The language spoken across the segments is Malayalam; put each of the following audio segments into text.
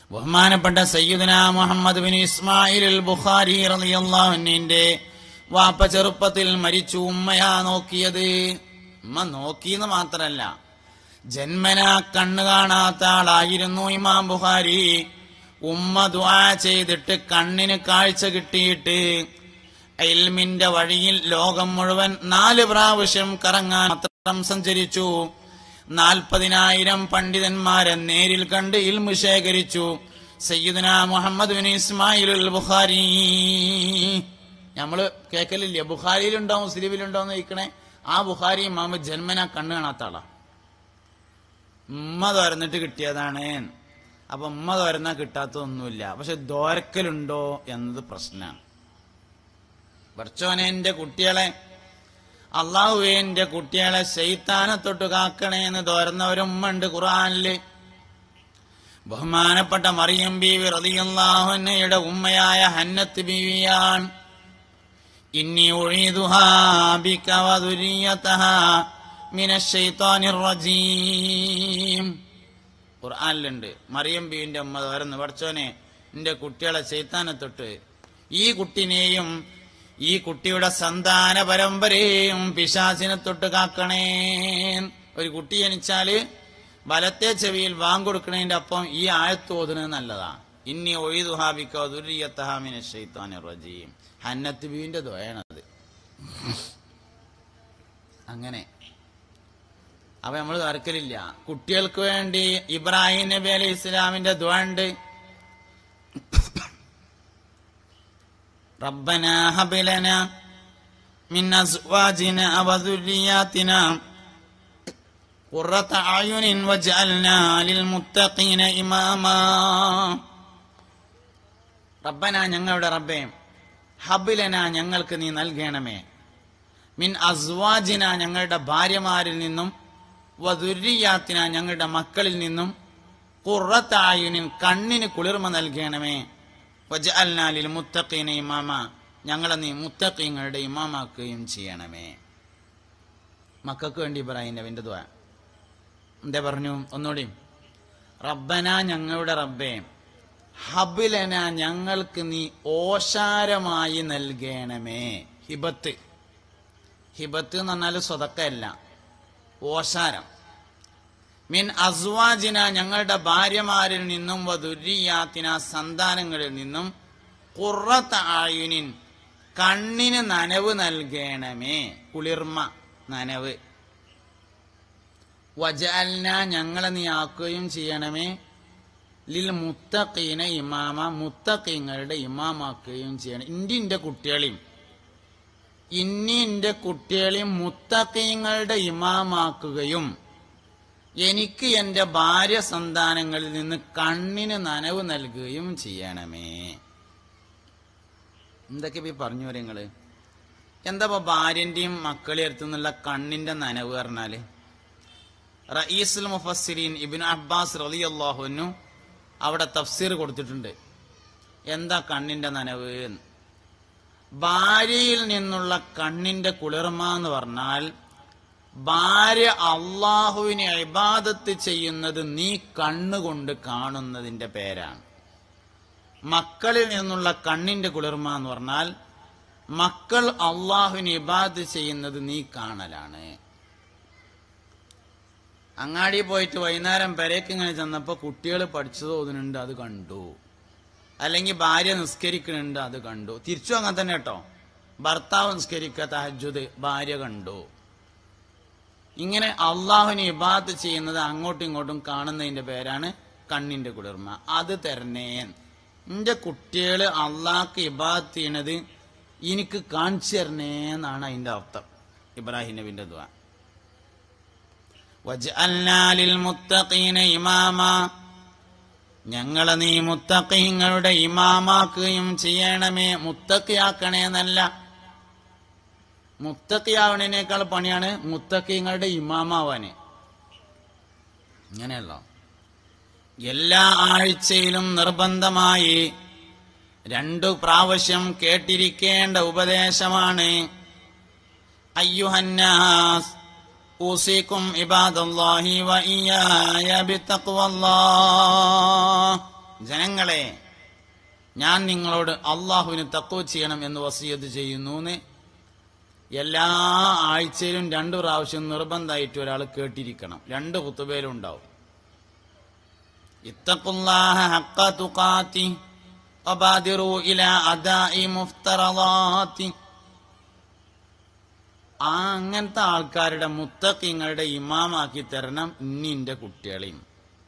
ബഹുമാനപ്പെട്ട Sayyidina Muhammad bin Ismail al Bukhari റളിയല്ലാഹുവിന്റെ വാപ്പ ചെറുപ്പത്തിൽ മരിച്ചു ഉമ്മയാ നോക്കിയത് ഉമ്മ നോക്കിയെന്ന് മാത്രല്ല ജന്മന കണ്ണു കാണാത്ത ആളായിരുന്നു ഇമാം ബുഖാരി ഉമ്മ ദുആ ചെയ്തിട്ട് കണ്ണിന് കാഴ്ച കിട്ടിയിട്ട് ഇൽമിന്റെ വഴിയിൽ ലോകം മുഴുവൻ നാല് പ്രാവശ്യം കറങ്ങാൻ മാത്രം സഞ്ചരിച്ചു നാൽപ്പതിനായിരം പണ്ഡിതന്മാരെ നേരിൽ കണ്ട് ഇൽമു ശേഖരിച്ചു സയ്യിദുന മുഹമ്മദ് ബിൻ ഇസ്മായിൽ ബുഖാരി നമ്മള് കേക്കലില്ല ബുഖാരിയിലുണ്ടോ മുസ്ലിമിലുണ്ടോ എന്ന് ചോദിക്കണേ ആ ബുഖാരി ഇമാമ് ജന്മന കണ്ണ് കാണാത്ത ആളാ ഉമ്മ തുറന്നിട്ട് കിട്ടിയതാണ് അപ്പൊ ഉമ്മ തുറന്നാ കിട്ടാത്തൊന്നുമില്ല പക്ഷെ ദോരക്കലുണ്ടോ എന്നത് പ്രശ്നമാണ് പഠിച്ചോനെ എന്റെ കുട്ടികളെ അള്ളാഹുവേ എന്റെ കുട്ടികളെ ശൈത്താനെ തൊട്ട് കാക്കണേ എന്ന് തോരുന്നവരുമ്മ ഉണ്ട് ഖുറാനില് ബഹുമാനപ്പെട്ട മറിയം ബീവി റളിയല്ലാഹുന്നയുടെ ഉമ്മയായ ഹന്നത്ത് ബീവിയാണ് ഇന്നി ഉഴീതുഹാ ബിക വദുരിയതഹാ മിനശ്ശൈത്വാനിർ റജീം ഖുർആനിലുണ്ട് മറിയം ബീവിന്റെ ഉമ്മ തോരുന്നു പഠിച്ചോനെ എന്റെ കുട്ടികളെ ശൈത്താനെ തൊട്ട് ഈ കുട്ടിനെയും ഈ കുട്ടിയുടെ സന്താന പരമ്പരയും പിശാചിനെ തൊട്ട് കാക്കണേ ഒരു കുട്ടി ജനിച്ചാല് വലത്തെ ചെവിയിൽ വാങ്കൊടുക്കണതിന്റെ അപ്പം ഈ ആയത്ത് ഓതുന്നത് നല്ലതാ ഇന്നി ഒയ്തുഹാബിക്കോ ദുര്യത്തഹാമിന ഷെയ്ത്താൻ റജീം ഹന്നത്ത് ബീവിന്റെ ദ്വയാണത് അങ്ങനെ അപ്പൊ നമ്മൾ തർക്കലില്ല കുട്ടികൾക്ക് വേണ്ടി ഇബ്രാഹിം നബി അലൈഹി ഇസ്ലാമിന്റെ ദ്വണ്ട് ربنا هب لنا من أزواجنا وذرياتنا قرة أعين واجعلنا للمتقين إماما റബ്ബന ഞങ്ങളുടെ റബ്ബേ ഹബിലന ഞങ്ങൾക്ക് നീ നൽകണമേ മിൻ അസ്വാജിന ഞങ്ങളുടെ ഭാര്യമാരിൽ നിന്നും വധുര്യാത്തിന ഞങ്ങളുടെ മക്കളിൽ നിന്നും കുറത്തായുനിൻ കണ്ണിന് കുളിർമ നൽകണമേ വജഅൽനാലിൽ മുത്തഖീന ഇമാമ ഞങ്ങളെ നീ മുത്തഖീങ്ങളുടെ ഇമാമാക്കുകയും ചെയ്യണമേ മക്കൾക്ക് വേണ്ടി ഇബ്രാഹിം നബിന്റെ ദ്വാ എന്താ പറഞ്ഞു ഒന്നുകൂടി റബ്ബന ഞങ്ങളുടെ റബ്ബേ ഹബിലന ഞങ്ങൾക്ക് നീ ഓശാരമായി നൽകണമേ ഹിബത്ത് ഹിബത്ത് എന്ന് പറഞ്ഞാൽ സ്വതക്കല്ല ഓശാരം മിൻ അസ്വാജിന ഞങ്ങളുടെ ഭാര്യമാരിൽ നിന്നും വധുരിയാത്തിന സന്താനങ്ങളിൽ നിന്നും കുറത്ത ആയുനിൻ കണ്ണിന് നനവ് നൽകണമേ കുളിർമ നനവ് വജഅൽന ഞങ്ങളെ നീ ആക്കുകയും ചെയ്യണമേ ലിൽ മുത്തഖീന ഇമാമ മുത്തഖീങ്ങളുടെ ഇമാമാക്കുകയും ചെയ്യണം ഇന്റെ ഇന്റെ കുട്ടികളെയും ഇനി ഇന്റെ കുട്ടികളെയും മുത്തഖീങ്ങളുടെ ഇമാമാക്കുകയും എനിക്ക് എന്റെ ഭാര്യ സന്താനങ്ങളിൽ നിന്ന് കണ്ണിന് നനവ് നൽകുകയും ചെയ്യണമേ എന്തൊക്കെ ഇപ്പൊ പറഞ്ഞു നിങ്ങള് എന്താ ഇപ്പൊ ഭാര്യന്റെയും മക്കളെ അടുത്തുനിന്നുള്ള കണ്ണിന്റെ നനവ് പറഞ്ഞാല് റയീസുൽ മുഫസ്സിരീൻ ഇബിൻ അബ്ബാസ് റളിയല്ലാഹുവിനു അവിടെ തഫ്സീർ കൊടുത്തിട്ടുണ്ട് എന്താ കണ്ണിന്റെ നനവ് എന്ന്. ഭാര്യയിൽ നിന്നുള്ള കണ്ണിന്റെ കുളിർമ എന്ന് പറഞ്ഞാൽ ഭാര്യ അള്ളാഹുവിനെ ഇബാദത്ത് ചെയ്യുന്നത് നീ കണ്ണുകൊണ്ട് കാണുന്നതിന്റെ പേരാണ് മക്കളിൽ നിന്നുള്ള കണ്ണിന്റെ കുളിർമ എന്ന് പറഞ്ഞാൽ മക്കൾ അള്ളാഹുവിനെ ഇബാദത്ത് ചെയ്യുന്നത് നീ കാണലാണ് അങ്ങാടി പോയിട്ട് വൈകുന്നേരം പെരേക്ക് ഇങ്ങനെ ചെന്നപ്പോ കുട്ടികൾ പഠിച്ചു തോന്നുന്നുണ്ട് അത് കണ്ടു അല്ലെങ്കിൽ ഭാര്യ നിസ്കരിക്കുന്നുണ്ട് അത് കണ്ടു തിരിച്ചു അങ്ങനെ തന്നെ കേട്ടോ ഭർത്താവ് നിസ്കരിക്കുക തഹജുദ് ഭാര്യ കണ്ടു ഇങ്ങനെ അള്ളാഹുവിനെ ഇബാദത്ത് ചെയ്യുന്നത് അങ്ങോട്ടും ഇങ്ങോട്ടും കാണുന്നതിന്റെ പേരാണ് കണ്ണിന്റെ കുളിർമ അത് തരണേ എന്റെ കുട്ടികള് അള്ളാഹ്ക്ക് ഇബാദത്ത് ചെയ്യണത് എനിക്ക് കാണിച്ചു തരണേ എന്നാണ് അതിന്റെ അർത്ഥം ഇബ്രാഹിം നബിന്റെ ദ്വാ വജ്അൽനാ ലിൽമുത്തഖീന ഇമാമാ ഞങ്ങളെ നീ മുത്തഖീങ്ങളുടെ ഇമാമാക്കുകയും ചെയ്യണമേ മുത്തക്കിയാക്കണേ എന്നല്ല മുത്തക്കിയാവണേനേക്കാൾ പണിയാണ് മുത്തക്കിങ്ങളുടെ ഇമാമാവാന് ഇങ്ങനെയല്ലോ എല്ലാ ആഴ്ചയിലും നിർബന്ധമായി രണ്ടു പ്രാവശ്യം കേട്ടിരിക്കേണ്ട ഉപദേശമാണ് അയ്യുഹന്നാസ് ഊസിക്കും ഇബാദല്ലാഹി വ ഇയ്യായ ബിത്തഖ്വല്ലാഹ് ജനങ്ങളെ ഞാൻ നിങ്ങളോട് അള്ളാഹുവിന് തക്കോ ചെയ്യണം എന്ന് വസീയത്ത് ചെയ്യുന്നു എന്ന് എല്ലാ ആഴ്ചയിലും രണ്ടു പ്രാവശ്യം നിർബന്ധമായിട്ട് ഒരാൾ കേട്ടിരിക്കണം രണ്ട് കുത്തുബയിലും ഉണ്ടാവും ഇത്തഖുല്ലാഹ ഹഖ തുഖാതി വബാദിറു ഇലാ അദാഇ മുഫ്തറളാതി ആ അങ്ങനത്തെ ആൾക്കാരുടെ മുത്തക്കിങ്ങളുടെ ഇമാമാക്കി തരണം ഇന്നിന്റെ കുട്ടികളെയും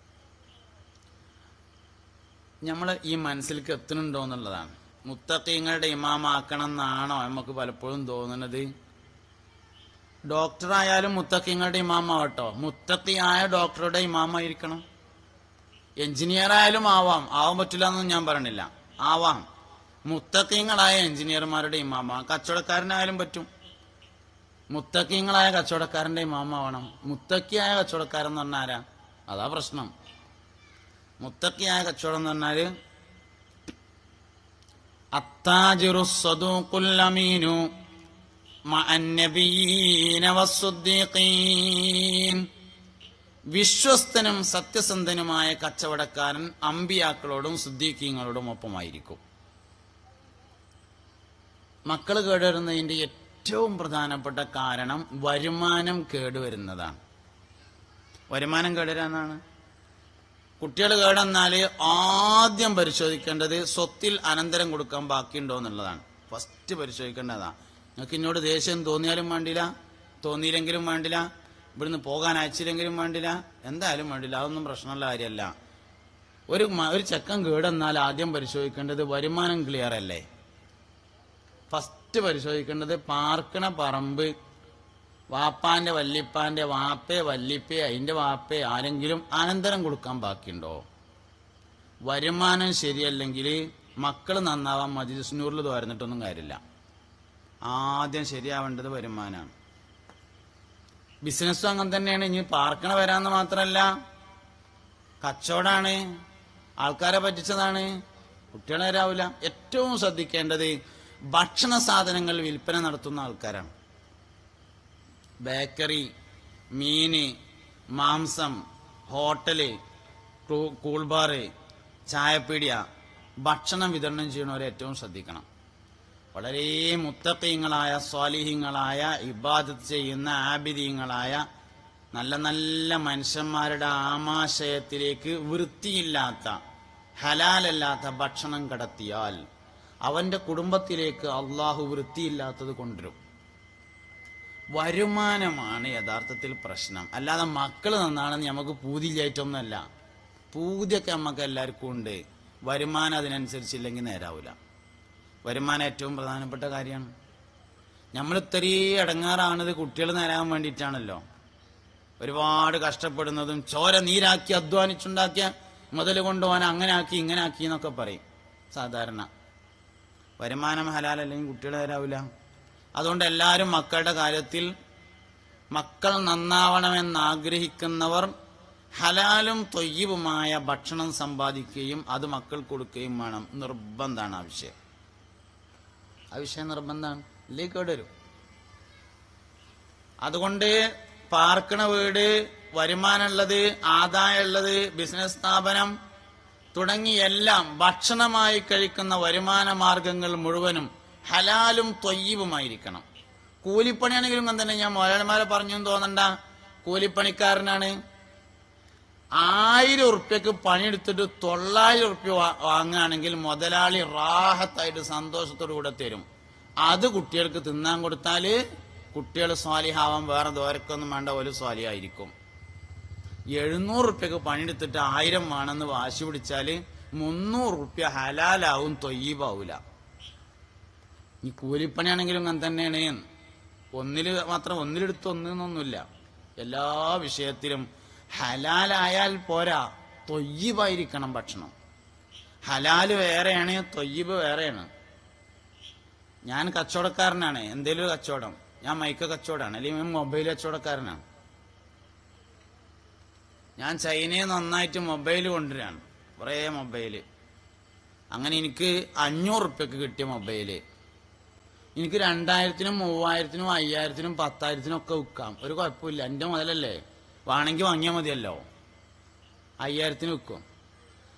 നമ്മൾ ഈ മനസ്സിലേക്ക് എത്തുന്നുണ്ടോ എന്നുള്ളതാണ് മുത്തക്കിങ്ങളുടെ ഇമാമാക്കണം എന്നാണോ നമുക്ക് പലപ്പോഴും തോന്നുന്നത് ഡോക്ടറായാലും മുത്തക്കിങ്ങളുടെ ഇമാമാവട്ടോ മുത്തക്കിയായ ഡോക്ടറുടെ ഇമാമായിരിക്കണം എഞ്ചിനീയർ ആയാലും ആവാം ആവാൻ പറ്റില്ല എന്നൊന്നും ഞാൻ പറയണില്ല ആവാം മുത്തക്കിങ്ങളായ എഞ്ചിനീയർമാരുടെ ഇമാമ കച്ചവടക്കാരനായാലും പറ്റും മുത്തക്കിങ്ങളായ കച്ചവടക്കാരന്റെ ഇമാമാവണം മുത്തക്കിയായ കച്ചവടക്കാരൻ എന്ന് പറഞ്ഞാൽ ആരാ അതാ പ്രശ്നം മുത്തക്കിയായ കച്ചവടം എന്ന് പറഞ്ഞാല് അത്താജിറു സ്വദൂഖുൽ അമീനു മഅൻ നബിയ്യീന വസ്സുദ്ദീഖീൻ വിശ്വസ്തനും സത്യസന്ധനുമായ കച്ചവടക്കാരൻ അമ്പിയാക്കളോടും സുദ്ദീഖീങ്ങളോടും ഒപ്പമായിരിക്കും മക്കൾ കേടുവരുന്നതിന്റെ ഏറ്റവും പ്രധാനപ്പെട്ട കാരണം വരുമാനം കേടുവരുന്നതാണ് വരുമാനം കേടുവരാന്നാണ് കുട്ടികൾ കേടെന്നാൽ ആദ്യം പരിശോധിക്കേണ്ടത് സ്വത്തിൽ അനന്തരം കൊടുക്കാൻ ബാക്കിയുണ്ടോ എന്നുള്ളതാണ് ഫസ്റ്റ് പരിശോധിക്കേണ്ടതാണ് നിങ്ങൾക്ക് എന്നോട് ദേഷ്യം തോന്നിയാലും വേണ്ടില്ല തോന്നിയില്ലെങ്കിലും വേണ്ടില്ല ഇവിടുന്ന് പോകാൻ അയച്ചില്ലെങ്കിലും വേണ്ടില്ല എന്തായാലും വേണ്ടില്ല അതൊന്നും പ്രശ്നമുള്ള കാര്യമല്ല ഒരു മ- ഒരു ചെക്കൻ കേടെന്നാൽ ആദ്യം പരിശോധിക്കേണ്ടത് വരുമാനം ക്ലിയർ അല്ലേ ഫസ്റ്റ് പരിശോധിക്കേണ്ടത് പാർക്കണ പറമ്പ് വാപ്പാന്റെ വല്ലിപ്പാന്റെ വാപ്പേ വല്ലിപ്പേ അതിന്റെ വാപ്പേ ആരെങ്കിലും അനന്തരം കൊടുക്കാൻ ബാക്കിയുണ്ടോ വരുമാനം ശരിയല്ലെങ്കിൽ മക്കൾ നന്നാവാൻ മജിസ്നൂറിൽ തോരുന്നിട്ടൊന്നും കാര്യമില്ല ആദ്യം ശരിയാവേണ്ടത് വരുമാനമാണ് ബിസിനസ്സും അങ്ങനെ തന്നെയാണ് ഇനി പാർക്കണ വരാന്ന് മാത്രമല്ല കച്ചവടാണ് ആൾക്കാരെ പറ്റിച്ചതാണ് കുട്ടികളെ വരാവില്ല ഏറ്റവും ശ്രദ്ധിക്കേണ്ടത് ഭക്ഷണ സാധനങ്ങൾ വിൽപ്പന നടത്തുന്ന ആൾക്കാരാണ് ബേക്കറി മീന് മാംസം ഹോട്ടല് ക്ലൂ- കൂൾബാറ് ചായപ്പീടിയ ഭക്ഷണം വിതരണം ചെയ്യണവരെ ഏറ്റവും ശ്രദ്ധിക്കണം വളരെ മുത്തക്കീങ്ങളായ സ്വാലിഹ്യങ്ങളായ ഇബാദത്ത് ചെയ്യുന്ന ആബിദീങ്ങളായ നല്ല നല്ല മനുഷ്യന്മാരുടെ ആമാശയത്തിലേക്ക് വൃത്തിയില്ലാത്ത ഹലാലല്ലാത്ത ഭക്ഷണം കടത്തിയാൽ അവന്റെ കുടുംബത്തിലേക്ക് അള്ളാഹു വൃത്തിയില്ലാത്തത് കൊണ്ടുവരും വരുമാനമാണ് യഥാർത്ഥത്തിൽ പ്രശ്നം അല്ലാതെ മക്കൾ നന്നാണെന്ന് നമുക്ക് പൂതിയില്ലായിട്ടൊന്നുമല്ല പൂതിയൊക്കെ നമുക്ക് എല്ലാവർക്കും ഉണ്ട് വരുമാനം അതിനനുസരിച്ചില്ലെങ്കിൽ നേരാവില്ല വരുമാനം ഏറ്റവും പ്രധാനപ്പെട്ട കാര്യമാണ് നമ്മൾ ഇത്രയും ഇടങ്ങാറാണത് കുട്ടികൾ നേരാൻ വേണ്ടിയിട്ടാണല്ലോ ഒരുപാട് കഷ്ടപ്പെടുന്നതും ചോര നീരാക്കി അധ്വാനിച്ചുണ്ടാക്കിയ മുതൽ കൊണ്ടുപോകാൻ അങ്ങനെ ആക്കി ഇങ്ങനെ ആക്കി എന്നൊക്കെ പറയും സാധാരണ വരുമാനം ഹലാലല്ലെങ്കിൽ കുട്ടികൾ നേരാവില്ല അതുകൊണ്ട് എല്ലാവരും മക്കളുടെ കാര്യത്തിൽ മക്കൾ നന്നാവണമെന്ന് ആഗ്രഹിക്കുന്നവർ ഹലാലും തൊയ്യവുമായ ഭക്ഷണം സമ്പാദിക്കുകയും അത് മക്കൾ കൊടുക്കുകയും വേണം നിർബന്ധമാണ് ആ വിഷയം ആ വിഷയം നിർബന്ധമാണ് ഇല്ലേ കേടരും അതുകൊണ്ട് പാർക്കണ വീട് വരുമാനമുള്ളത് ആദായമുള്ളത് ബിസിനസ് സ്ഥാപനം തുടങ്ങി എല്ലാം ഭക്ഷണമായി കഴിക്കുന്ന വരുമാന മാർഗങ്ങൾ മുഴുവനും ഹലാലും തൊയ്യവുമായിരിക്കണം കൂലിപ്പണിയാണെങ്കിലും അങ്ങനെ തന്നെ ഞാൻ മുതലാളിമാരെ പറഞ്ഞു എന്ന് തോന്നണ്ട കൂലിപ്പണിക്കാരനാണ് ആയിരം ഉറുപ്പ്യക്ക് പണിയെടുത്തിട്ട് തൊള്ളായിരം ഉറുപ്പ്യ വാ- വാങ്ങുകയാണെങ്കിൽ മുതലാളി റാഹത്തായിട്ട് സന്തോഷത്തോടു കൂടെ തരും അത് കുട്ടികൾക്ക് തിന്നാൻ കൊടുത്താല് കുട്ടികൾ സ്വാലിഹാവാൻ വേറെ ദോരക്കൊന്നും വേണ്ട ഒരു സ്വാലിഹായിരിക്കും എഴുന്നൂറ് റുപ്യക്ക് പണിയെടുത്തിട്ട് ആയിരം വേണമെന്ന് വാശി പിടിച്ചാല് മുന്നൂറ് റുപ്യ ഹലാലാവും തൊയ്യീപാവൂല ഈ കൂലിപ്പണിയാണെങ്കിലും അങ്ങനെ തന്നെയാണ് ഒന്നില് മാത്രം ഒന്നിലെടുത്ത് ഒന്നിനൊന്നുമില്ല എല്ലാ വിഷയത്തിലും ഹലാലായാൽ പോരാ തൊയ്യീബായിരിക്കണം ഭക്ഷണം ഹലാല് വേറെയാണ് തൊയ്യീബ് വേറെയാണ് ഞാൻ കച്ചവടക്കാരനാണ് എന്തേലും ഒരു കച്ചവടം ഞാൻ മൈക്ക കച്ചവടമാണ് അല്ലെങ്കിൽ മൊബൈൽ കച്ചവടക്കാരനാണ് ഞാൻ ചൈനയിൽ നിന്ന് നന്നായിട്ട് മൊബൈൽ കൊണ്ടുവരാണ് കുറേ മൊബൈല് അങ്ങനെ എനിക്ക് അഞ്ഞൂറ് റുപ്യക്ക് കിട്ടിയ മൊബൈല് എനിക്ക് രണ്ടായിരത്തിനും മൂവായിരത്തിനും അയ്യായിരത്തിനും പത്തായിരത്തിനും ഒക്കെ വിൽക്കാം ഒരു കുഴപ്പമില്ല എൻ്റെ മുതലല്ലേ വേണമെങ്കിൽ വാങ്ങിയാൽ മതിയല്ലോ അയ്യായിരത്തിന് വിൽക്കും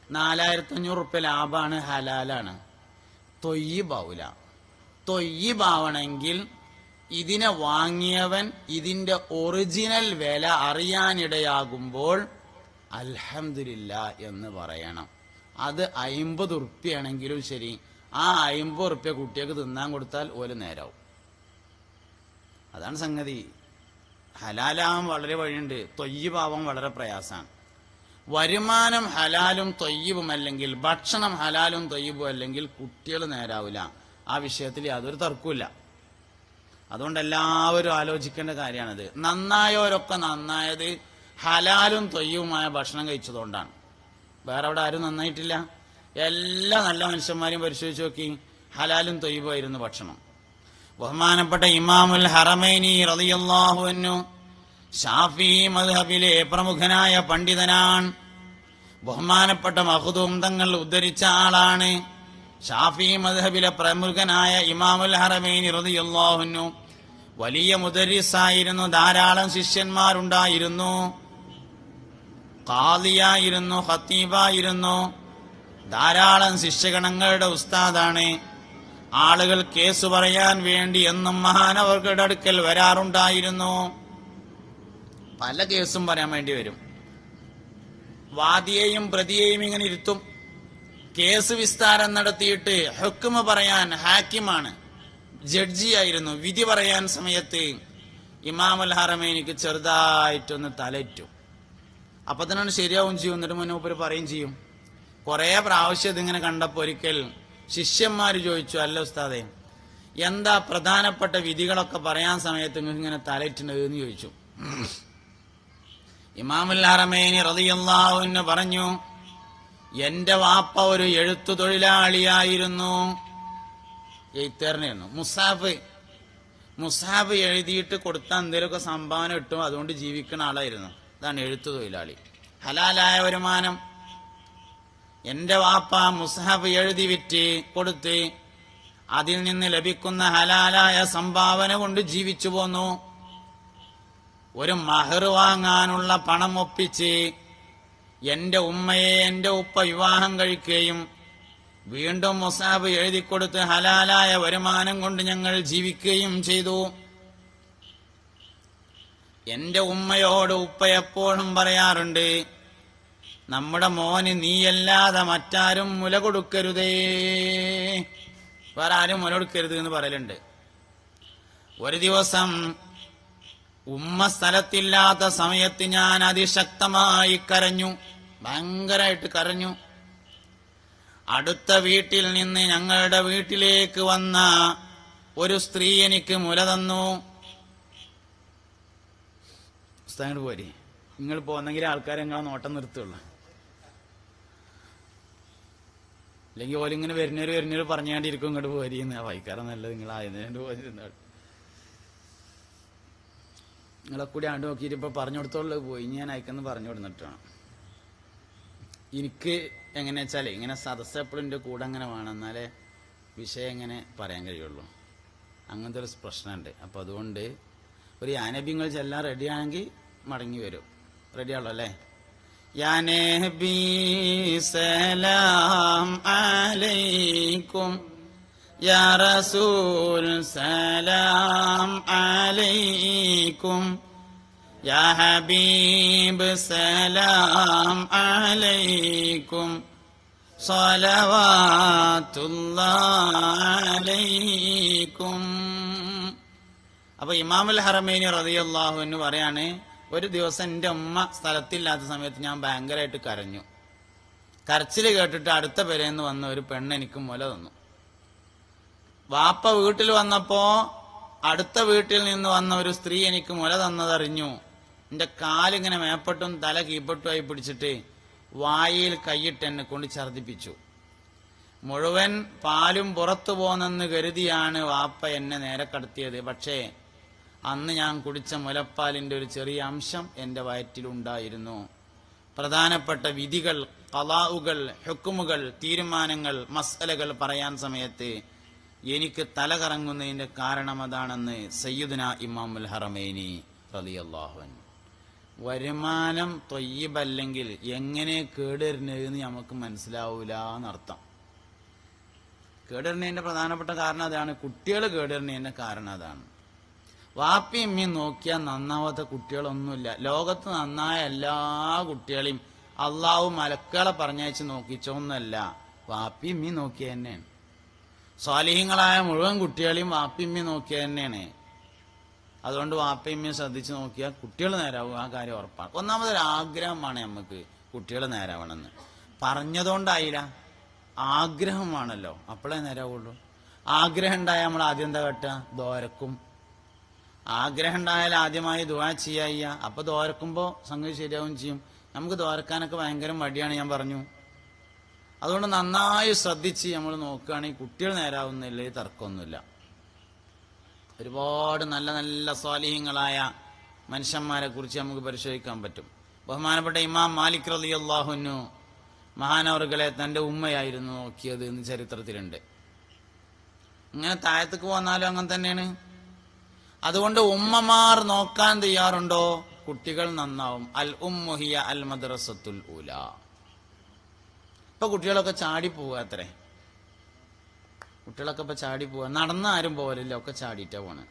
നാലായിരത്തി അഞ്ഞൂറ് റുപ്യ ലാഭാണ് ഹലാലാണ് തൊയ്യബാവൂല തൊയ്യബാവണമെങ്കിൽ ഇതിനെ വാങ്ങിയവൻ ഇതിന്റെ ഒറിജിനൽ വില അറിയാനിടയാകുമ്പോൾ അൽഹംദുലില്ല എന്ന് പറയണം അത് അയിമ്പത് ഉറുപ്പ്യാണെങ്കിലും ശരി ആ അയിമ്പത് ഉറുപ്പ്യ കുട്ടികൾക്ക് തിന്നാൻ കൊടുത്താൽ ഒരു നേരാവും അതാണ് സംഗതി ഹലാലാവാൻ വളരെ വഴിയുണ്ട് തൊയ്യബാവാൻ വളരെ പ്രയാസമാണ് വരുമാനം ഹലാലും തൊയ്യബും അല്ലെങ്കിൽ ഭക്ഷണം ഹലാലും തൊയ്യബും അല്ലെങ്കിൽ കുട്ടികൾ നേരാവില്ല ആ വിഷയത്തിൽ യാതൊരു തർക്കമില്ല അതുകൊണ്ട് എല്ലാവരും ആലോചിക്കേണ്ട കാര്യമാണിത് നന്നായവരൊക്കെ നന്നായത് ഹലാലും തൊയ്യവുമായ ഭക്ഷണം കഴിച്ചതുകൊണ്ടാണ് വേറെ അവിടെ ആരും നന്നായിട്ടില്ല എല്ലാ നല്ല മനുഷ്യന്മാരെയും പരിശോധിച്ച് നോക്കി ഹലാലും തൊയ്യവുമായിരുന്നു ഭക്ഷണം ബഹുമാനപ്പെട്ട ഇമാമുൽ ഹറമൈനി റളിയല്ലാഹു അൻഹു ഷാഫി മദ്ഹബിലെ പ്രമുഖനായ പണ്ഡിതനാണ് ബഹുമാനപ്പെട്ട മഹദൂം തങ്ങൾ ഉദ്ധരിച്ച ആളാണ് ഷാഫി മദ്ഹബിലെ പ്രമുഖനായ ഇമാമുൽ ഹറമൈനി റളിയല്ലാഹു അൻഹു വലിയ മുദരിസായിരുന്നു ധാരാളം ശിഷ്യന്മാരുണ്ടായിരുന്നു കാളിയായിരുന്നു ഖത്തീബായിരുന്നു ധാരാളം ശിഷ്യഗണങ്ങളുടെ ഉസ്താദാണ് ആളുകൾ കേസ് പറയാൻ വേണ്ടി എന്നും മഹാനവർകളുടെ അടുക്കൽ വരാറുണ്ടായിരുന്നു പല കേസും പറയാൻ വേണ്ടി വരും വാദിയെയും പ്രതിയെയും ഇങ്ങനെ ഇരുത്തും കേസ് വിസ്താരം നടത്തിയിട്ട് ഹുക്കുമ പറയാൻ ഹാക്കിമാണ് ജഡ്ജിയായിരുന്നു വിധി പറയാൻ സമയത്ത് ഇമാമുൽ ഹറമേനിക്ക് ചെറുതായിട്ടൊന്ന് തലറ്റും അപ്പൊ തന്നെയാണ് ശരിയാവും ചെയ്യും എന്നിട്ട് മുന്നൂപ്പര് പറയും ചെയ്യും കുറെ പ്രാവശ്യം ഇതിങ്ങനെ കണ്ടപ്പോ ഒരിക്കൽ ശിഷ്യന്മാര് ചോദിച്ചു അല്ല ഉസ്താദെ എന്താ പ്രധാനപ്പെട്ട വിധികളൊക്കെ പറയാൻ സമയത്ത് നിങ്ങൾക്ക് ഇങ്ങനെ തലയിട്ടുണ്ട് എന്ന് ചോദിച്ചു ഇമാമുൽ ഹറമേനി റളിയല്ലാഹുവിന് പറഞ്ഞു എന്റെ വാപ്പ ഒരു എഴുത്തു തൊഴിലാളിയായിരുന്നു എഴുത്തേറിനായിരുന്നു മുസാഫ് മുസാഫ് എഴുതിയിട്ട് കൊടുത്താൽ എന്തെങ്കിലുമൊക്കെ സംഭാവന കിട്ടും അതുകൊണ്ട് ജീവിക്കുന്ന ആളായിരുന്നു അതാണ് എഴുത്തു തൊഴിലാളി ഹലാലായ വരുമാനം എന്റെ വാപ്പ മുസാഫ് എഴുതി വിറ്റ് കൊടുത്ത് അതിൽ നിന്ന് ലഭിക്കുന്ന ഹലാലായ സംഭാവന കൊണ്ട് ജീവിച്ചു പോന്നു ഒരു മഹർ വാങ്ങാനുള്ള പണം ഒപ്പിച്ച് എന്റെ ഉമ്മയെ എന്റെ ഉപ്പ വിവാഹം കഴിക്കുകയും വീണ്ടും മുസാബ് എഴുതിക്കൊടുത്ത് ഹലാലായ വരുമാനം കൊണ്ട് ഞങ്ങൾ ജീവിക്കുകയും ചെയ്തു എന്റെ ഉമ്മയോട് ഉപ്പ എപ്പോഴും പറയാറുണ്ട് നമ്മുടെ മോന് നീയല്ലാതെ മറ്റാരും മുല കൊടുക്കരുതേ വേറെ ആരും മുല കൊടുക്കരുത് എന്ന് പറയലുണ്ട് ഒരു ദിവസം ഉമ്മ സ്ഥലത്തില്ലാത്ത സമയത്ത് ഞാൻ അതിശക്തമായി കരഞ്ഞു ഭയങ്കരമായിട്ട് കരഞ്ഞു അടുത്ത വീട്ടിൽ നിന്ന് ഞങ്ങളുടെ വീട്ടിലേക്ക് വന്ന ഒരു സ്ത്രീ എനിക്ക് മുല തന്നു ഉസ്താദ് പോരി നിങ്ങൾ പോന്നെങ്കിൽ ആൾക്കാരെ നിങ്ങളെ നോട്ടം നിർത്തുള്ളൂ അല്ലെങ്കിൽ ഓലിങ്ങനെ വരുന്നവര് വരുന്നവര് പറഞ്ഞാണ്ടിരിക്കും ഇങ്ങോട്ട് പോരിന്ന് വായിക്കാറ് നല്ലത് നിങ്ങൾ ആയതിനു പോയിരുന്നാൾ നിങ്ങളെ കൂടി ആണ്ട് നോക്കിയിട്ട് ഇപ്പൊ പറഞ്ഞു കൊടുത്തോളൂ പോയി ഞാൻ അയക്കെന്ന് പറഞ്ഞു കൊടുത്തിട്ടാണ് എനിക്ക് എങ്ങനെ വെച്ചാലേ ഇങ്ങനെ സദസ്സ് എപ്പോഴും എൻ്റെ കൂടെ അങ്ങനെ വേണം എന്നാലേ വിഷയം എങ്ങനെ പറയാൻ കഴിയുള്ളൂ അങ്ങനത്തെ ഒരു പ്രശ്നമുണ്ട് അപ്പം അതുകൊണ്ട് ഒരു യാനബിങ്ങൾ ചെല്ലാൻ റെഡിയാണെങ്കിൽ മടങ്ങി വരും റെഡിയാണല്ലോ അല്ലേ യാനബി സലാം അലൈക്കും يا رسول سلام عليكم يا حبيب سلام عليكم صلوات الله عليكم അപ്പൊ ഇമാമുൽ ഹറമേനി റതിയല്ലാഹു എന്ന് പറയാണ് ഒരു ദിവസം എൻ്റെ ഉമ്മ സ്ഥലത്തില്ലാത്ത സമയത്ത് ഞാൻ ഭയങ്കരമായിട്ട് കരഞ്ഞു കരച്ചിൽ കേട്ടിട്ട് അടുത്ത പെരേന്ന് വന്ന ഒരു പെണ്ണ് എനിക്ക് മുല തന്നു വാപ്പ വീട്ടിൽ വന്നപ്പോ അടുത്ത വീട്ടിൽ നിന്ന് വന്ന ഒരു സ്ത്രീ എനിക്ക് മുല തന്നതറിഞ്ഞു എന്റെ കാലിങ്ങനെ മേപ്പട്ടും തല കീപ്പട്ടുമായി പിടിച്ചിട്ട് വായിൽ കൈയിട്ട് എന്നെ കൊണ്ട് ഛർദിപ്പിച്ചു മുഴുവൻ പാലും പുറത്തു പോന്നെന്ന് കരുതിയാണ് വാപ്പ എന്നെ നേരെ കടത്തിയത് പക്ഷേ അന്ന് ഞാൻ കുടിച്ച മുലപ്പാലിന്റെ ഒരു ചെറിയ അംശം എന്റെ വയറ്റിലുണ്ടായിരുന്നു പ്രധാനപ്പെട്ട വിധികൾ കലാവുകൾ ഹുക്കുമുകൾ തീരുമാനങ്ങൾ മസലകൾ പറയാൻ സമയത്ത് എനിക്ക് തല കറങ്ങുന്നതിന്റെ കാരണം അതാണെന്ന് സയ്യിദുന ഇമാമുൽ ഹറമേനി റളിയല്ലാഹു അൻഹു വരുമാനം തൊയ്യബല്ലെങ്കിൽ എങ്ങനെ കേടുവരുന്നതെന്ന് നമുക്ക് മനസ്സിലാവൂല എന്നർത്ഥം കേടുവരുന്നതിന്റെ പ്രധാനപ്പെട്ട കാരണം അതാണ് കുട്ടികൾ കേടുവരുന്നതിന്റെ കാരണം അതാണ് വാപ്പി ഉമ്മയും നോക്കിയാൽ നന്നാവാത്ത കുട്ടികളൊന്നുമില്ല ലോകത്ത് നന്നായ എല്ലാ കുട്ടികളെയും അള്ളാഹു മലക്കുകളെ പറഞ്ഞയച്ച് നോക്കിച്ചോന്നല്ല വാപ്പി ഉമ്മയും നോക്കിയ തന്നെയാണ് സ്വാലിഹ്യങ്ങളായ മുഴുവൻ കുട്ടികളെയും വാപ്പി ഉമ്മയും നോക്കിയ തന്നെയാണ് അതുകൊണ്ട് വാപ്പയമ്മയും ശ്രദ്ധിച്ച് നോക്കിയാൽ കുട്ടികൾ നേരാവും ആ കാര്യം ഉറപ്പാണ് ഒന്നാമതൊരു ആഗ്രഹമാണ് നമുക്ക് കുട്ടികൾ നേരാവണമെന്ന് പറഞ്ഞതുകൊണ്ടായില്ല ആഗ്രഹമാണല്ലോ അപ്പോഴേ നേരാവുള്ളൂ ആഗ്രഹം ഉണ്ടായാൽ നമ്മൾ ആദ്യം എന്താ കെട്ടുക ദോരക്കും ആഗ്രഹം ഉണ്ടായാൽ ആദ്യമായി ദുവാ ചെയ്യാ അപ്പൊ ദോരക്കുമ്പോൾ സംഗതി ശരിയാവും ചെയ്യും നമുക്ക് ദോരക്കാനൊക്കെ ഭയങ്കര മടിയാണ് ഞാൻ പറഞ്ഞു അതുകൊണ്ട് നന്നായി ശ്രദ്ധിച്ച് നമ്മൾ നോക്കുകയാണെങ്കിൽ കുട്ടികൾ നേരാവുന്നില്ല തർക്കമൊന്നുമില്ല ഒരുപാട് നല്ല നല്ല സ്വാലിഹ്യങ്ങളായ മനുഷ്യന്മാരെ കുറിച്ച് നമുക്ക് പരിശോധിക്കാൻ പറ്റും ബഹുമാനപ്പെട്ട ഇമാം മാലിക് റലി അള്ളാഹുനു മഹാനവറുകളെ തന്റെ ഉമ്മയായിരുന്നു നോക്കിയത് എന്ന് ചരിത്രത്തിലുണ്ട് ഇങ്ങനെ താഴത്തേക്ക് വന്നാലും അങ്ങനെ തന്നെയാണ് അതുകൊണ്ട് ഉമ്മമാർ നോക്കാൻ തയ്യാറുണ്ടോ കുട്ടികൾ നന്നാവും അൽ ഉമ്മുഹിയ അൽ മദ്രസത്തുൽ ഊല ഇപ്പൊ കുട്ടികളൊക്കെ ചാടി പോവുക അത്രേ കുട്ടികളൊക്കെ ഇപ്പൊ ചാടി പോവുക നടന്ന ആരും പോകലില്ല ഒക്കെ ചാടിയിട്ടാ പോണ്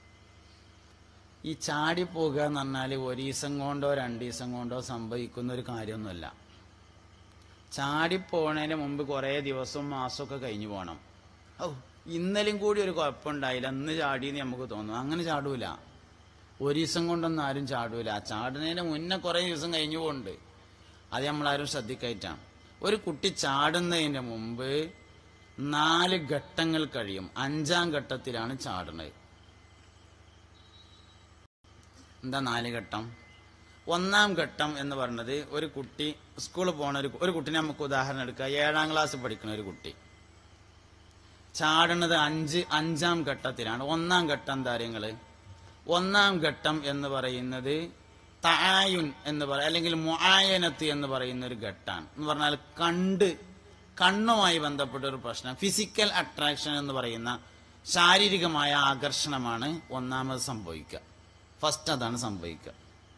ഈ ചാടി പോകുക എന്ന് പറഞ്ഞാൽ ഒരു ദിവസം കൊണ്ടോ രണ്ട് ദിവസം കൊണ്ടോ സംഭവിക്കുന്ന ഒരു കാര്യമൊന്നുമല്ല ചാടിപ്പോണതിന് മുമ്പ് കുറേ ദിവസവും മാസമൊക്കെ കഴിഞ്ഞു പോകണം ഓ ഇന്നലെയും കൂടി ഒരു കുഴപ്പമുണ്ടായില്ല അന്ന് ചാടിയെന്ന് നമുക്ക് തോന്നും അങ്ങനെ ചാടൂല ഒരു ദിവസം കൊണ്ടൊന്നും ആരും ചാടൂല ചാടുന്നതിന് മുന്നേ കുറേ ദിവസം കഴിഞ്ഞു പോകുന്നുണ്ട് അത് നമ്മളാരും ശ്രദ്ധിക്കായിട്ടാണ് ഒരു കുട്ടി ചാടുന്നതിന് മുമ്പ് നാല് ഘട്ടങ്ങൾ കഴിയും അഞ്ചാം ഘട്ടത്തിലാണ് ചാടുന്നത് എന്താ നാല് ഘട്ടം ഒന്നാം ഘട്ടം എന്ന് പറയുന്നത് ഒരു കുട്ടി സ്കൂളിൽ പോണ ഒരു ഒരു കുട്ടിനെ നമുക്ക് ഉദാഹരണം എടുക്കുക ഏഴാം ക്ലാസ് പഠിക്കുന്ന ഒരു കുട്ടി ചാടുന്നത് അഞ്ച് അഞ്ചാം ഘട്ടത്തിലാണ് ഒന്നാം ഘട്ടം കാര്യങ്ങള് ഒന്നാം ഘട്ടം എന്ന് പറയുന്നത് തായുൻ എന്ന് പറ അല്ലെങ്കിൽ മുആയനത്ത് എന്ന് പറയുന്ന ഒരു ഘട്ടാണ് എന്ന് പറഞ്ഞാൽ കണ്ട് കണ്ണുമായി ബന്ധപ്പെട്ട ഒരു പ്രശ്നം ഫിസിക്കൽ അട്രാക്ഷൻ എന്ന് പറയുന്ന ശാരീരികമായ ആകർഷണമാണ് ഒന്നാമത് സംഭവിക്കുക ഫസ്റ്റ് അതാണ് സംഭവിക്കുക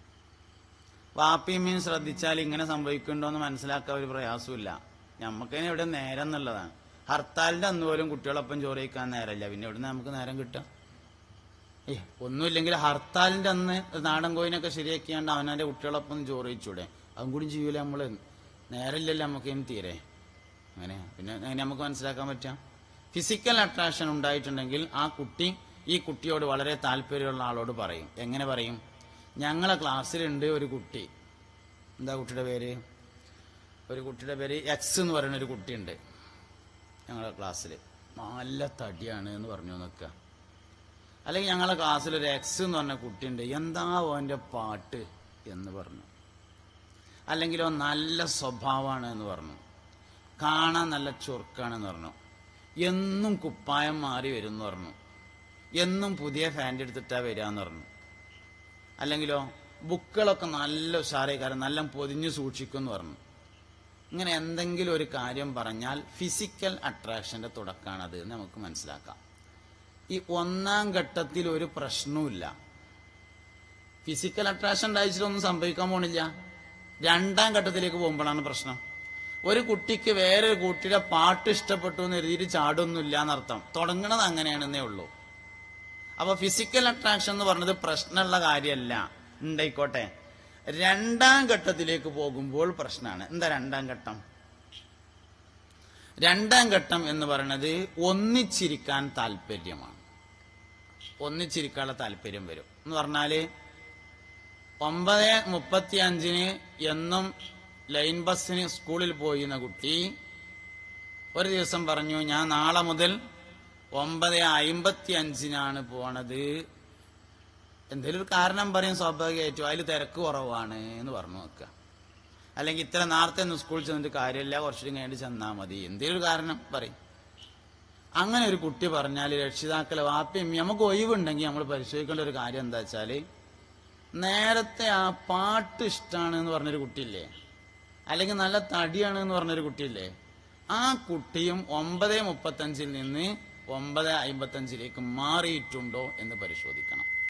വാപ്പിയും ശ്രദ്ധിച്ചാൽ ഇങ്ങനെ സംഭവിക്കുന്നുണ്ടോ എന്ന് മനസ്സിലാക്കാൻ ഒരു പ്രയാസമില്ല നമുക്കതിന് ഇവിടെ നേരം എന്നുള്ളതാണ് ഹർത്താലിന്റെ അന്ന് പോലും കുട്ടികളൊപ്പം ചോറ് കഴിക്കാൻ നേരമില്ല പിന്നെ എവിടെ നമുക്ക് നേരം കിട്ടുക ഏ ഒന്നുമില്ലെങ്കിൽ ഹർത്താലിന്റെ അന്ന് നാടൻ കോയിനൊക്കെ ശരിയാക്കിയാണ്ട് അവനവന്റെ കുട്ടികളൊപ്പം ഒന്ന് ചോറ് കഴിച്ചൂടെ അതും കൂടി ചെയ്യൂല നമ്മള് നേരമില്ലല്ലോ നമുക്ക് ഇനി തീരെ അങ്ങനെ പിന്നെ അങ്ങനെ നമുക്ക് മനസ്സിലാക്കാൻ പറ്റാം ഫിസിക്കൽ അട്രാക്ഷൻ ഉണ്ടായിട്ടുണ്ടെങ്കിൽ ആ കുട്ടി ഈ കുട്ടിയോട് വളരെ താല്പര്യമുള്ള ആളോട് പറയും എങ്ങനെ പറയും ഞങ്ങളെ ക്ലാസ്സിലുണ്ട് ഒരു കുട്ടി എന്താ കുട്ടിയുടെ പേര് ഒരു കുട്ടിയുടെ പേര് എക്സ് എന്ന് പറയുന്ന ഒരു കുട്ടിയുണ്ട് ഞങ്ങളുടെ ക്ലാസ്സിൽ നല്ല തടിയാണ് എന്ന് പറഞ്ഞു നിൽക്കുക അല്ലെങ്കിൽ ഞങ്ങളുടെ ക്ലാസ്സിൽ ഒരു എക്സ് എന്ന് പറഞ്ഞ കുട്ടിയുണ്ട് എന്താ ഓൻ്റെ പാട്ട് എന്ന് പറഞ്ഞു അല്ലെങ്കിലോ നല്ല സ്വഭാവമാണ് എന്ന് പറഞ്ഞു കാണാൻ നല്ല ചുറുക്കാണെന്ന് പറഞ്ഞു എന്നും കുപ്പായം മാറി വരും എന്ന് പറഞ്ഞു എന്നും പുതിയ ഫാൻ്റ് എടുത്തിട്ടാ വരികയെന്ന് പറഞ്ഞു അല്ലെങ്കിലോ ബുക്കുകളൊക്കെ നല്ല ഉഷാറേക്കാരൻ നല്ല പൊതിഞ്ഞു സൂക്ഷിക്കും എന്ന് പറഞ്ഞു ഇങ്ങനെ എന്തെങ്കിലും ഒരു കാര്യം പറഞ്ഞാൽ ഫിസിക്കൽ അട്രാക്ഷന്റെ തുടക്കമാണത് എന്ന് നമുക്ക് മനസ്സിലാക്കാം ഈ ഒന്നാം ഘട്ടത്തിൽ ഒരു പ്രശ്നവുമില്ല ഫിസിക്കൽ അട്രാക്ഷൻ ഉണ്ടായിട്ടൊന്നും സംഭവിക്കാൻ പോണില്ല രണ്ടാം ഘട്ടത്തിലേക്ക് പോകുമ്പോഴാണ് പ്രശ്നം ഒരു കുട്ടിക്ക് വേറൊരു കുട്ടിയുടെ പാട്ട് ഇഷ്ടപ്പെട്ടു എന്ന് എഴുതിയിട്ട് ചാടൊന്നുമില്ല എന്നർത്ഥം തുടങ്ങണത് അങ്ങനെയാണെന്നേ ഉള്ളൂ അപ്പൊ ഫിസിക്കൽ അട്രാക്ഷൻ എന്ന് പറഞ്ഞത് പ്രശ്നമുള്ള കാര്യമല്ല ഉണ്ടായിക്കോട്ടെ രണ്ടാം ഘട്ടത്തിലേക്ക് പോകുമ്പോൾ പ്രശ്നമാണ് എന്താ രണ്ടാം ഘട്ടം രണ്ടാം ഘട്ടം എന്ന് പറയുന്നത് ഒന്നിച്ചിരിക്കാൻ താല്പര്യമാണ് ഒന്നിച്ചിരിക്കാനുള്ള താല്പര്യം വരും എന്ന് പറഞ്ഞാല് ഒമ്പത് മുപ്പത്തി അഞ്ചിന് എന്നും ലൈൻ ബസ്സിന് സ്കൂളിൽ പോയിരുന്ന കുട്ടി ഒരു ദിവസം പറഞ്ഞു ഞാൻ നാളെ മുതൽ ഒമ്പത് അയിമ്പത്തി അഞ്ചിനാണ് പോണത് എന്തെങ്കിലും ഒരു കാരണം പറയും സ്വാഭാവികമായിട്ടും അതിൽ തിരക്ക് കുറവാണ് എന്ന് പറഞ്ഞു നോക്കുക അല്ലെങ്കിൽ ഇത്ര നേരത്തെ ഒന്നും സ്കൂളിൽ ചെന്നിട്ട് കാര്യമില്ല കുറച്ചുകൂടി കഴിഞ്ഞിട്ട് ചെന്നാൽ മതി എന്തെങ്കിലും ഒരു കാരണം പറയും അങ്ങനെ ഒരു കുട്ടി പറഞ്ഞാൽ രക്ഷിതാക്കളെ വാപ്പയും നമുക്ക് ഒഴിവുണ്ടെങ്കിൽ നമ്മൾ പരിശോധിക്കേണ്ട ഒരു കാര്യം എന്താ വെച്ചാൽ നേരത്തെ ആ പാട്ട് ഇഷ്ടമാണ് എന്ന് പറഞ്ഞൊരു കുട്ടിയില്ലേ അല്ലെങ്കിൽ നല്ല തടിയാണ് എന്ന് പറഞ്ഞൊരു കുട്ടിയില്ലേ ആ കുട്ടിയും ഒമ്പത് മുപ്പത്തഞ്ചിൽ നിന്ന് ഒമ്പത് അമ്പത്തഞ്ചിലേക്ക് മാറിയിട്ടുണ്ടോ എന്ന് പരിശോധിക്കണം